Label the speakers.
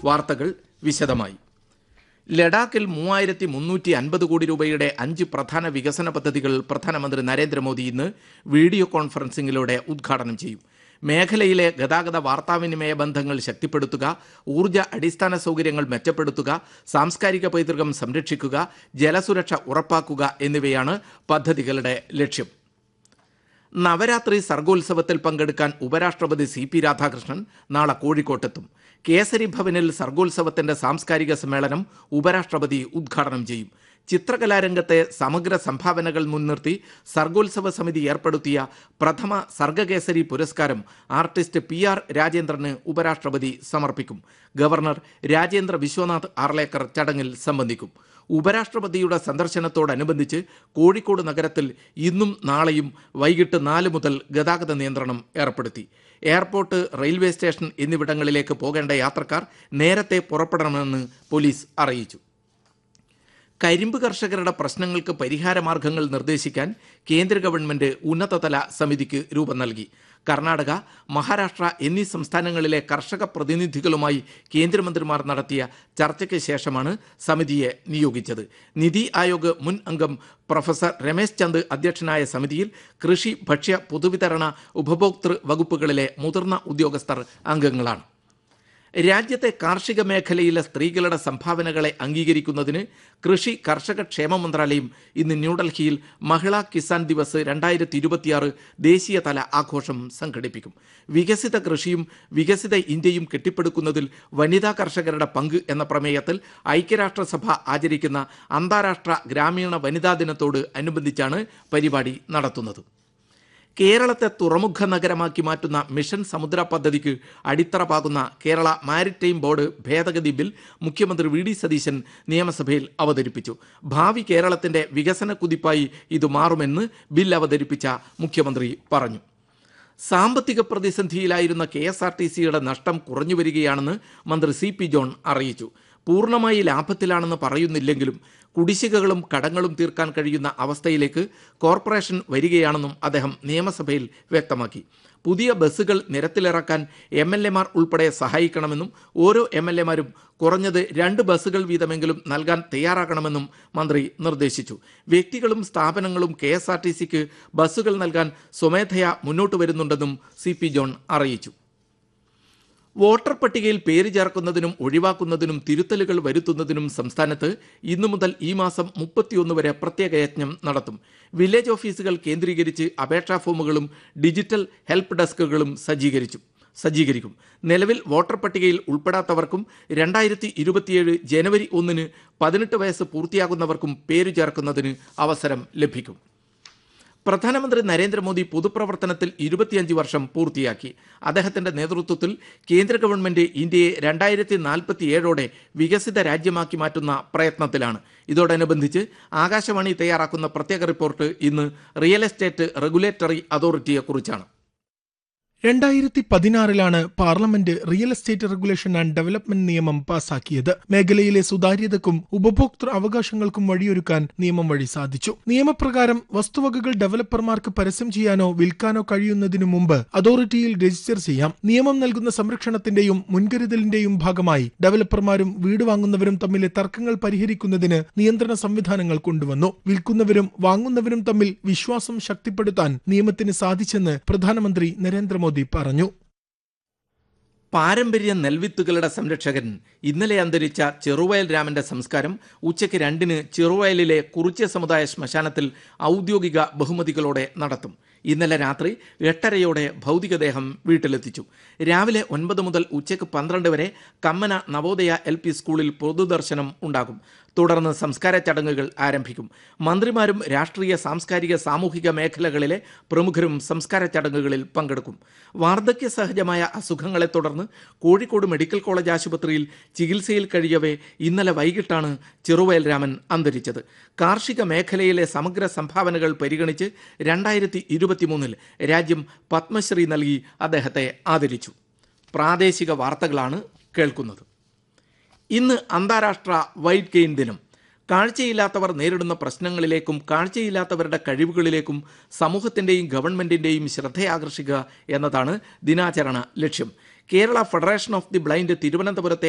Speaker 1: വാർത്തകൾ വിശദമായി ലഡാക്കിൽ മൂവായിരത്തി മുന്നൂറ്റി അൻപത് കോടി രൂപയുടെ അഞ്ച് പ്രധാന വികസന പദ്ധതികൾ പ്രധാനമന്ത്രി നരേന്ദ്രമോദി ഇന്ന് വീഡിയോ കോൺഫറൻസിംഗിലൂടെ ഉദ്ഘാടനം ചെയ്യും മേഖലയിലെ ഗതാഗത വാർത്താവിനിമയ ബന്ധങ്ങൾ ശക്തിപ്പെടുത്തുക ഊർജ്ജ അടിസ്ഥാന സൗകര്യങ്ങൾ മെച്ചപ്പെടുത്തുക സാംസ്കാരിക പൈതൃകം സംരക്ഷിക്കുക ജലസുരക്ഷ ഉറപ്പാക്കുക എന്നിവയാണ് പദ്ധതികളുടെ ലക്ഷ്യം നവരാത്രി സർഗോത്സവത്തിൽ പങ്കെടുക്കാൻ ഉപരാഷ്ട്രപതി സി പി രാധാകൃഷ്ണൻ നാളെ കോഴിക്കോട്ടെത്തും കേസരി ഭവനിൽ സർഗോത്സവത്തിന്റെ സാംസ്കാരിക സമ്മേളനം ഉപരാഷ്ട്രപതി ഉദ്ഘാടനം ചെയ്യും ചിത്രകലാരംഗത്തെ സമഗ്ര സംഭാവനകൾ മുൻനിർത്തി സർഗോത്സവ സമിതി ഏർപ്പെടുത്തിയ പ്രഥമ സർഗകേസരി പുരസ്കാരം ആർട്ടിസ്റ്റ് പി ആർ രാജേന്ദ്രന് ഉപരാഷ്ട്രപതി സമർപ്പിക്കും ഗവർണർ രാജേന്ദ്ര വിശ്വനാഥ് ആർലേക്കർ ചടങ്ങിൽ സംബന്ധിക്കും ഉപരാഷ്ട്രപതിയുടെ സന്ദർശനത്തോടനുബന്ധിച്ച് കോഴിക്കോട് നഗരത്തിൽ ഇന്നും നാളെയും വൈകിട്ട് നാല് മുതൽ ഗതാഗത നിയന്ത്രണം ഏർപ്പെടുത്തി എയർപോർട്ട് റെയിൽവേ സ്റ്റേഷൻ എന്നിവിടങ്ങളിലേക്ക് പോകേണ്ട യാത്രക്കാർ നേരത്തെ പുറപ്പെടണമെന്ന് പോലീസ് അറിയിച്ചു കരിമ്പ് കർഷകരുടെ പ്രശ്നങ്ങൾക്ക് പരിഹാരമാർഗങ്ങൾ നിർദ്ദേശിക്കാൻ കേന്ദ്ര ഗവൺമെന്റ് ഉന്നതതല സമിതിക്ക് രൂപം നൽകി കർണാടക മഹാരാഷ്ട്ര എന്നീ സംസ്ഥാനങ്ങളിലെ കർഷക പ്രതിനിധികളുമായി കേന്ദ്രമന്ത്രിമാർ നടത്തിയ ചർച്ചയ്ക്ക് ശേഷമാണ് സമിതിയെ നിയോഗിച്ചത് നിതി ആയോഗ് മുൻ അംഗം പ്രൊഫസർ രമേശ് ചന്ദ് അധ്യക്ഷനായ സമിതിയിൽ കൃഷി ഭക്ഷ്യ പൊതുവിതരണ ഉപഭോക്തൃ വകുപ്പുകളിലെ മുതിർന്ന ഉദ്യോഗസ്ഥർ അംഗങ്ങളാണ് രാജ്യത്തെ കാർഷിക മേഖലയിലെ സ്ത്രീകളുടെ സംഭാവനകളെ അംഗീകരിക്കുന്നതിന് കൃഷി കർഷക ക്ഷേമ മന്ത്രാലയം ഇന്ന് ന്യൂഡൽഹിയിൽ മഹിളാ കിസാൻ ദിവസ് രണ്ടായിരത്തി ഇരുപത്തിയാറ് ദേശീയതല ആഘോഷം സംഘടിപ്പിക്കും വികസിത കൃഷിയും വികസിത ഇന്ത്യയും കെട്ടിപ്പടുക്കുന്നതിൽ വനിതാ കർഷകരുടെ പങ്ക് എന്ന പ്രമേയത്തിൽ ഐക്യരാഷ്ട്രസഭ ആചരിക്കുന്ന അന്താരാഷ്ട്ര ഗ്രാമീണ വനിതാ ദിനത്തോട് അനുബന്ധിച്ചാണ് പരിപാടി നടത്തുന്നത് കേരളത്തെ തുറമുഖ നഗരമാക്കി മാറ്റുന്ന മിഷൻ സമുദ്ര പദ്ധതിക്ക് അടിത്തറ പാകുന്ന കേരള മാരിടൈം ബോർഡ് ഭേദഗതി ബിൽ മുഖ്യമന്ത്രി വി ഡി സതീശൻ നിയമസഭയിൽ അവതരിപ്പിച്ചു ഭാവി കേരളത്തിന്റെ വികസന കുതിപ്പായി ഇത് മാറുമെന്ന് ബിൽ അവതരിപ്പിച്ച മുഖ്യമന്ത്രി പറഞ്ഞു സാമ്പത്തിക പ്രതിസന്ധിയിലായിരുന്ന കെ എസ് ആർ ടി സിയുടെ നഷ്ടം കുറഞ്ഞു വരികയാണെന്ന് മന്ത്രി സി പി ജോൺ അറിയിച്ചു പൂർണ്ണമായി ലാഭത്തിലാണെന്ന് പറയുന്നില്ലെങ്കിലും കുടിശ്ശികകളും കടങ്ങളും തീർക്കാൻ കഴിയുന്ന അവസ്ഥയിലേക്ക് കോർപ്പറേഷൻ വരികയാണെന്നും അദ്ദേഹം നിയമസഭയിൽ വ്യക്തമാക്കി പുതിയ ബസ്സുകൾ നിരത്തിലിറക്കാൻ എം എൽ എമാർ ഉൾപ്പെടെ സഹായിക്കണമെന്നും ഓരോ എം എൽ എമാരും കുറഞ്ഞത് രണ്ട് ബസ്സുകൾ വീതമെങ്കിലും നൽകാൻ തയ്യാറാകണമെന്നും മന്ത്രി നിർദ്ദേശിച്ചു വ്യക്തികളും സ്ഥാപനങ്ങളും കെ എസ് ആർ ടി സിക്ക് ബസ്സുകൾ നൽകാൻ സ്വമേധയാ മുന്നോട്ട് വരുന്നുണ്ടെന്നും സി പി ജോൺ അറിയിച്ചു വോട്ടർ പട്ടികയിൽ പേര് ചേർക്കുന്നതിനും ഒഴിവാക്കുന്നതിനും തിരുത്തലുകൾ വരുത്തുന്നതിനും സംസ്ഥാനത്ത് ഇന്നു മുതൽ ഈ മാസം മുപ്പത്തിയൊന്ന് വരെ പ്രത്യേക യജ്ഞം നടത്തും വില്ലേജ് ഓഫീസുകൾ കേന്ദ്രീകരിച്ച് അപേക്ഷാ ഫോമുകളും ഡിജിറ്റൽ ഹെൽപ്പ് ഡെസ്കുകളും സജ്ജീകരിച്ചു സജ്ജീകരിക്കും നിലവിൽ വോട്ടർ പട്ടികയിൽ ഉൾപ്പെടാത്തവർക്കും രണ്ടായിരത്തി ഇരുപത്തിയേഴ് ജനുവരി ഒന്നിന് പതിനെട്ട് വയസ്സ് പൂർത്തിയാകുന്നവർക്കും പേര് ചേർക്കുന്നതിന് അവസരം ലഭിക്കും പ്രധാനമന്ത്രി നരേന്ദ്രമോദി പൊതുപ്രവർത്തനത്തിൽ ഇരുപത്തിയഞ്ച് വർഷം പൂർത്തിയാക്കി അദ്ദേഹത്തിന്റെ നേതൃത്വത്തിൽ കേന്ദ്ര ഗവൺമെന്റ് ഇന്ത്യയെ രണ്ടായിരത്തി നാൽപ്പത്തി ഏഴോടെ വികസിത രാജ്യമാക്കി മാറ്റുന്ന പ്രയത്നത്തിലാണ് ഇതോടനുബന്ധിച്ച് ആകാശവാണി തയ്യാറാക്കുന്ന പ്രത്യേക റിപ്പോർട്ട് ഇന്ന് റിയൽ എസ്റ്റേറ്റ് റെഗുലേറ്ററി അതോറിറ്റിയെക്കുറിച്ചാണ്
Speaker 2: രണ്ടായിരത്തി പതിനാറിലാണ് parliament real estate regulation and development നിയമം പാസാക്കിയത് മേഖലയിലെ സുതാര്യതക്കും ഉപഭോക്തൃ അവകാശങ്ങൾക്കും വഴിയൊരുക്കാൻ നിയമം വഴി സാധിച്ചു നിയമപ്രകാരം വസ്തുവകകൾ ഡെവലപ്പർമാർക്ക് പരസ്യം ചെയ്യാനോ വിൽക്കാനോ കഴിയുന്നതിനു മുമ്പ് അതോറിറ്റിയിൽ രജിസ്റ്റർ ചെയ്യാം നിയമം നൽകുന്ന സംരക്ഷണത്തിന്റെയും മുൻകരുതലിന്റെയും ഭാഗമായി ഡെവലപ്പർമാരും വീട് വാങ്ങുന്നവരും തമ്മിലെ തർക്കങ്ങൾ പരിഹരിക്കുന്നതിന് നിയന്ത്രണ സംവിധാനങ്ങൾ കൊണ്ടുവന്നു വിൽക്കുന്നവരും വാങ്ങുന്നവരും തമ്മിൽ വിശ്വാസം ശക്തിപ്പെടുത്താൻ നിയമത്തിന് സാധിച്ചെന്ന് പ്രധാനമന്ത്രി നരേന്ദ്രമോദി പറഞ്ഞു
Speaker 1: പാരമ്പര്യ നെൽവിത്തുകളുടെ സംരക്ഷകൻ ഇന്നലെ അന്തരിച്ച ചെറുവയൽ രാമന്റെ സംസ്കാരം ഉച്ചയ്ക്ക് രണ്ടിന് ചെറുവയലിലെ കുറിച്യ സമുദായ ശ്മശാനത്തിൽ ഔദ്യോഗിക ബഹുമതികളോടെ നടത്തും ഇന്നലെ രാത്രി എട്ടരയോടെ ഭൗതികദേഹം വീട്ടിലെത്തിച്ചു രാവിലെ ഒൻപത് മുതൽ ഉച്ചയ്ക്ക് പന്ത്രണ്ട് വരെ കമ്മന നവോദയ എൽ പി സ്കൂളിൽ പൊതുദർശനം ഉണ്ടാകും തുടർന്ന് സംസ്കാര ചടങ്ങുകൾ ആരംഭിക്കും മന്ത്രിമാരും രാഷ്ട്രീയ സാംസ്കാരിക സാമൂഹിക മേഖലകളിലെ പ്രമുഖരും സംസ്കാര ചടങ്ങുകളിൽ പങ്കെടുക്കും വാർദ്ധക്യ സഹജമായ അസുഖങ്ങളെ തുടർന്ന് കോഴിക്കോട് മെഡിക്കൽ കോളേജ് ആശുപത്രിയിൽ ചികിത്സയിൽ കഴിയവേ ഇന്നലെ വൈകിട്ടാണ് ചെറുവയൽ രാമൻ അന്തരിച്ചത് കാർഷിക മേഖലയിലെ സമഗ്ര സംഭാവനകൾ പരിഗണിച്ച് രണ്ടായിരത്തി ഇരുപത്തിമൂന്നിൽ രാജ്യം പത്മശ്രീ നൽകി അദ്ദേഹത്തെ ആദരിച്ചു പ്രാദേശിക വാർത്തകളാണ് കേൾക്കുന്നത് ഇന്ന് അന്താരാഷ്ട്ര വൈറ്റ് കെയിൻ ദിനം കാഴ്ചയില്ലാത്തവർ നേരിടുന്ന പ്രശ്നങ്ങളിലേക്കും കാഴ്ചയില്ലാത്തവരുടെ കഴിവുകളിലേക്കും സമൂഹത്തിന്റെയും ഗവൺമെന്റിന്റെയും ശ്രദ്ധയാകർഷിക്കുക എന്നതാണ് ദിനാചരണ ലക്ഷ്യം Kerala federation of the blind തിരുവനന്തപുരത്തെ